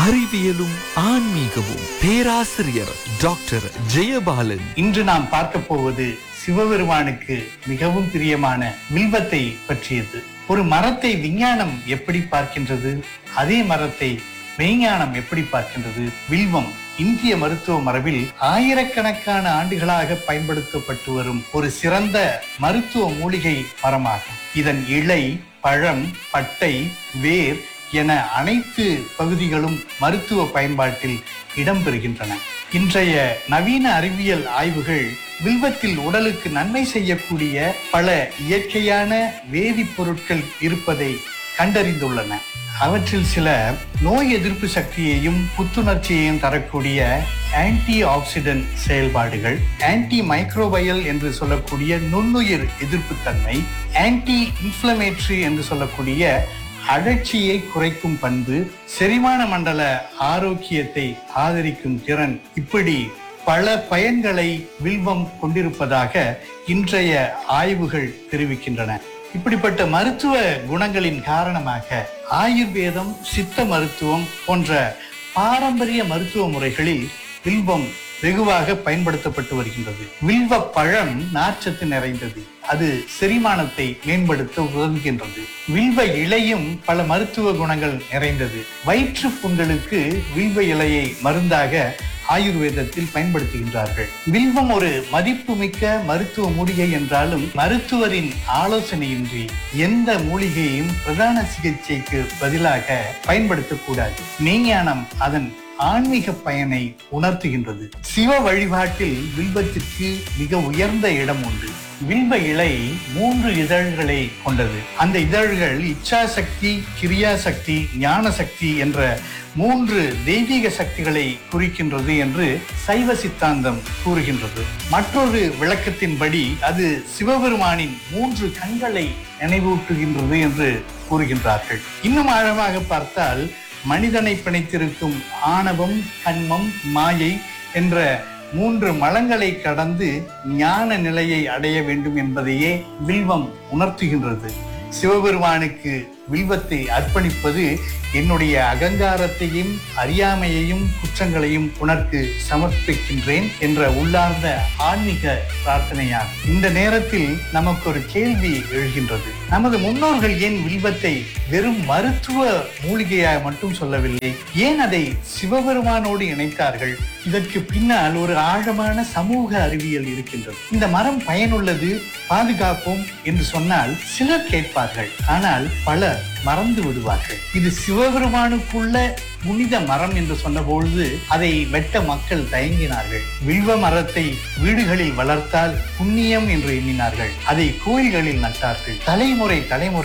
அறிவியலும் ஆன்மீகமும் பேராசிரியர் டாக்டர் ஜெயபாலன் இன்று நாம் பார்க்க போவது சிவபெருமானுக்கு மிகவும் பிரியமான வில்வத்தை பற்றியது ஒரு மரத்தை விஞ்ஞானம் எப்படி பார்க்கின்றது அதே மரத்தை மெய்ஞானம் எப்படி பார்க்கின்றது வில்வம் இந்திய மருத்துவ மரபில் ஆயிரக்கணக்கான ஆண்டுகளாக பயன்படுத்தப்பட்டு வரும் ஒரு சிறந்த மருத்துவ மூலிகை மரமாகும் இதன் இலை பழம் பட்டை வேர் என அனைத்து பகுதிகளும் மருத்துவ பயன்பாட்டில் இடம்பெறுகின்றன இன்றைய நவீன அறிவியல் ஆய்வுகள் வில்வத்தில் உடலுக்கு நன்மை செய்யக்கூடிய பல இயற்கையான வேதிப்பொருட்கள் இருப்பதை கண்டறிந்துள்ளன அவற்றில் சில நோய் எதிர்ப்பு சக்தியையும் புத்துணர்ச்சியையும் தரக்கூடிய ஆன்டி ஆக்சிடென்ட் செயல்பாடுகள் ஆன்டி மைக்ரோபயல் என்று சொல்லக்கூடிய நுண்ணுயிர் எதிர்ப்புத்தன்மை ஆன்டி இன்ஃப்ளமேட்டரி என்று சொல்லக்கூடிய அழற்சியை குறைக்கும் பண்பு செரிமான மண்டல ஆரோக்கியத்தை ஆதரிக்கும் திறன் இப்படி பல பயன்களை வில்வம் கொண்டிருப்பதாக இன்றைய ஆய்வுகள் தெரிவிக்கின்றன இப்படிப்பட்ட மருத்துவ குணங்களின் காரணமாக ஆயுர்வேதம் சித்த மருத்துவம் போன்ற பாரம்பரிய மருத்துவ முறைகளில் வில்வம் வெகுவாக பயன்படுத்தப்பட்டு வருகின்றது வில்வ பழம் நார்ச்சத்து நிறைந்தது அது செரிமானத்தை மேம்படுத்த உதவுகின்றது வில்வ இலையும் பல மருத்துவ குணங்கள் நிறைந்தது வயிற்று புண்களுக்கு வில்வ இலையை மருந்தாக ஆயுர்வேதத்தில் பயன்படுத்துகின்றார்கள் வில்வம் ஒரு மதிப்புமிக்க மருத்துவ மூலிகை என்றாலும் மருத்துவரின் ஆலோசனையின்றி எந்த மூலிகையையும் பிரதான சிகிச்சைக்கு பதிலாக பயன்படுத்தக்கூடாது மெய்ஞானம் அதன் ஆன்மீக பயனை உணர்த்துகின்றது சிவ வழிபாட்டில் வில்வத்திற்கு மிக உயர்ந்த இடம் உண்டு வில்வ இலை மூன்று இதழ்களை கொண்டது அந்த இதழ்கள் இச்சா சக்தி கிரியா சக்தி ஞான சக்தி என்ற மூன்று தெய்வீக சக்திகளை குறிக்கின்றது என்று சைவ சித்தாந்தம் கூறுகின்றது மற்றொரு விளக்கத்தின்படி அது சிவபெருமானின் மூன்று கண்களை நினைவூட்டுகின்றது என்று கூறுகின்றார்கள் இன்னும் ஆழமாக பார்த்தால் மனிதனை பிணைத்திருக்கும் ஆணவம் கண்மம் மாயை என்ற மூன்று மலங்களை கடந்து ஞான நிலையை அடைய வேண்டும் என்பதையே வில்வம் உணர்த்துகின்றது சிவபெருமானுக்கு வில்வத்தை அர்ப்பணிப்பது என்னுடைய அகங்காரத்தையும் அறியாமையையும் குற்றங்களையும் உனக்கு சமர்ப்பிக்கின்றேன் என்ற உள்ளார்ந்த ஆன்மீக பிரார்த்தனையாகும் இந்த நேரத்தில் நமக்கு ஒரு கேள்வி எழுகின்றது நமது முன்னோர்கள் ஏன் வில்வத்தை வெறும் மருத்துவ மூலிகையாக மட்டும் சொல்லவில்லை ஏன் அதை சிவபெருமானோடு இணைத்தார்கள் இதற்கு பின்னால் ஒரு ஆழமான சமூக அறிவியல் இருக்கின்றது இந்த மரம் பயனுள்ளது பாதுகாப்போம் என்று சொன்னால் சிலர் கேட்பார்கள் ஆனால் பலர் மறந்து விடுவார்கள் இது சிவபெருமானுக்குள்ள புனித மரம் என்று சொன்னபொழுது அதை வெட்ட மக்கள் தயங்கினார்கள் வில்வ மரத்தை வீடுகளில் வளர்த்தால் புண்ணியம் என்று எண்ணினார்கள் அதை கோயில்களில் நட்டார்கள் தலைமுறை தலைமுறை